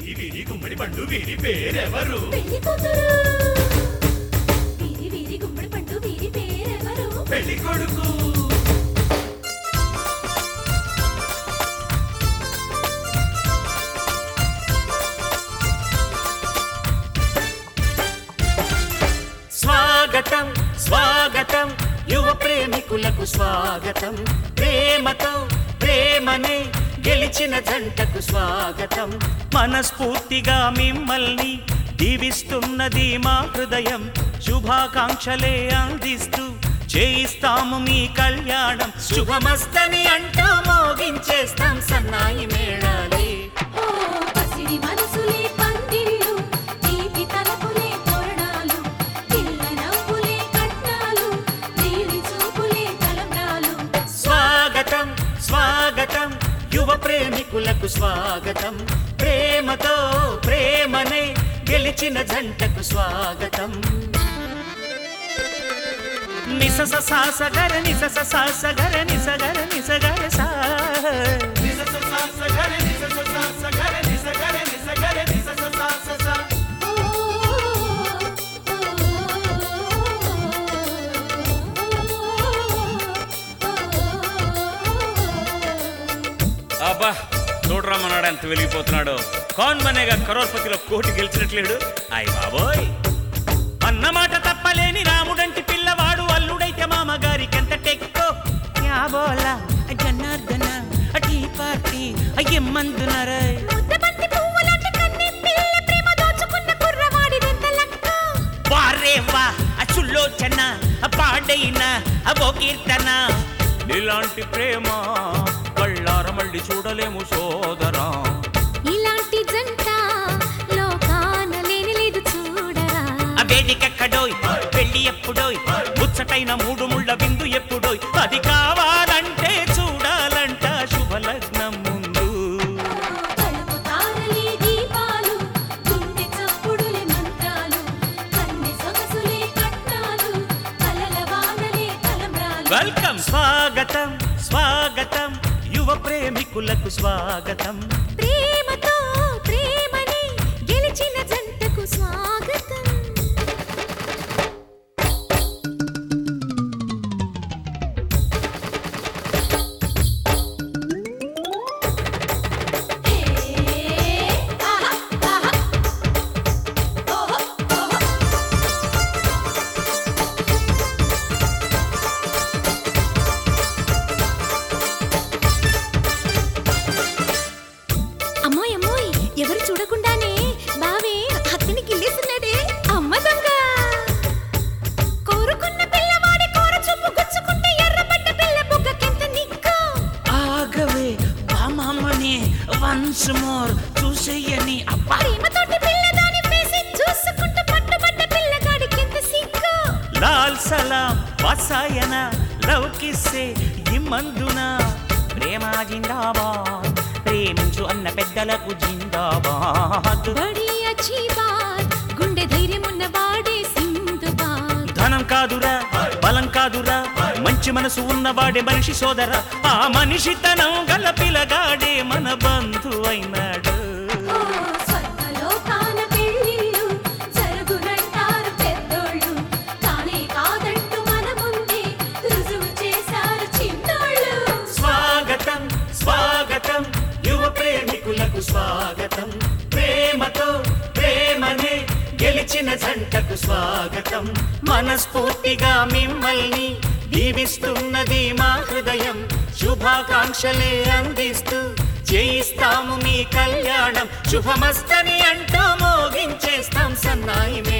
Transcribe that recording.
వీరి వీరి గుమ్మడి పండు వీరి పేరెవరు పెళ్లి కూతురు వీరి వీరి గుమ్మడి పండు వీరి పేరెవరు పెళ్లి కొడుకు స్వాగతం స్వాగతం యువ ప్రేమికులకు స్వాగతం ప్రేమతో ప్రేమనే గెలిచిన జంటకు స్వాగతం మనస్ఫూర్తిగా మిమ్మల్ని దీవిస్తున్నది మా హృదయం శుభాకాంక్షలే అందిస్తూ చేయిస్తాము మీ కళ్యాణం శుభమస్తని అంటూ మోగించేస్తాం సన్నాయి మేళాలి ఓ పసిడి మనసులే పందిళ్ళు తీపి తలపులే తోరణాలు పిల్ల నవ్వులే కట్నాలు నీలి చూపులే తలంబ్రాలు స్వాగతం స్వాగతం యువ ప్రేమికులకు స్వాగతం ప్రేమతో ప్రేమనే గెలిచిన జంటకు స్వాగతం నిసస సాసగర నిసస సాసగర నిసగర నిసగర సా నిసస సా స గర నిసస సా స గర నిస గర నిస గర నిసస సా స సా. ఓ అబ్బా చూడరమ్మన్నాడు ఎంత వెలిగిపోతున్నాడు కాన్ మనేగా కరోర్పతిలో కోటి గెలిచినట్లేడు అయ్ బాబోయ్ అన్నమాట తప్పలేని రాముడంటి పిల్లవాడు అల్లుడైతే మామగారికి ఎంత టెక్కో యాబోలా జనార్దన టీ పార్టీ అయ్యమ్మందునరే ముద్దబంతి పువ్వులాంటి కన్ని పిల్ల ప్రేమ దోచుకున్న కుర్రవాడిదెంత లక్క వారే వా అచుల్లోచన పాడైన అవో కీర్తన ఇలాంటి ప్రేమ కళ్ళార మళ్ళీ చూడలేము సోదరా ఇలాంటి జంట లోకాన లేని లేదు చూడరా ఆ వేదికెక్కడోయ్ పెళ్లి ఎప్పుడోయ్ ముచ్చటైన మూడు ముళ్ళ బిందు ఎప్పుడోయ్ అది కావాలంటే చూడాలంట శుభలగ్నం ముందు కలుపు తారలే దీపాలు గుండె చప్పుడులే మంత్రాలు కన్నె సొగసులే కట్నాలు కలల వానలే తలంబ్రాలు వెల్కమ్ స్వాగతం స్వాగతం యువ ప్రేమికులకు స్వాగతం ప్రేమతో ప్రేమని గెలిచిన జంటకు స్వాగతం అమ్మోయ్ అమ్మోయ్ ఎవరు చూడకుండానే బావే అత్తని గిల్లేస్తున్నాడే అమ్మ దొంగ కోరుకున్న పిల్లవాడి కోర చూపు గుచ్చుకుంటే ఎర్రబడ్డ పిల్ల బుగ్గకెంత నిక్కో ఆగవే బామమ్మని వన్స్ మోర్ చూసేయని అబ్బా ప్రేమతోటి పిల్లదాని వేసి చూసుకుంటూ పట్టుబడ్డ పిల్లగాడికెంత సిగ్గు లాల్ సలాం వసాయన లవ్ కిస్సే ఇమ్మందున ప్రేమ జిందాబాద్ ప్రేమించు అన్న పెద్దలకు జిందాబాద్ బడి అచ్చి బాత్ గుండె ధైర్యమున్న వాడే సింధుబాద్ ధనం కాదురా బలం కాదురా మంచి మనసు ఉన్నవాడే మనిషి సోదరా ఆ మనిషితనం గల పిలగాడే మన బంధు అయినాడు ఓ స్వర్గలోకాన పెళ్ళిళ్ళు జరుగునంటారు పెద్దోళ్ళు కానే కాదంటూ మన ముందే రుజువు చేశారు చిన్నోళ్ళు స్వాగతం స్వాగతం యువ ప్రేమికులకు స్వాగతం ప్రేమతో ప్రేమనే గెలిచిన జంటకు స్వాగతం మనస్ఫూర్తిగా మిమ్మల్ని దీవిస్తున్నది మా హృదయం శుభాకాంక్షలే అందిస్తూ చేయిస్తాము మీ కళ్యాణం శుభమస్తని అంటూ మోగించేస్తాం సన్నాయి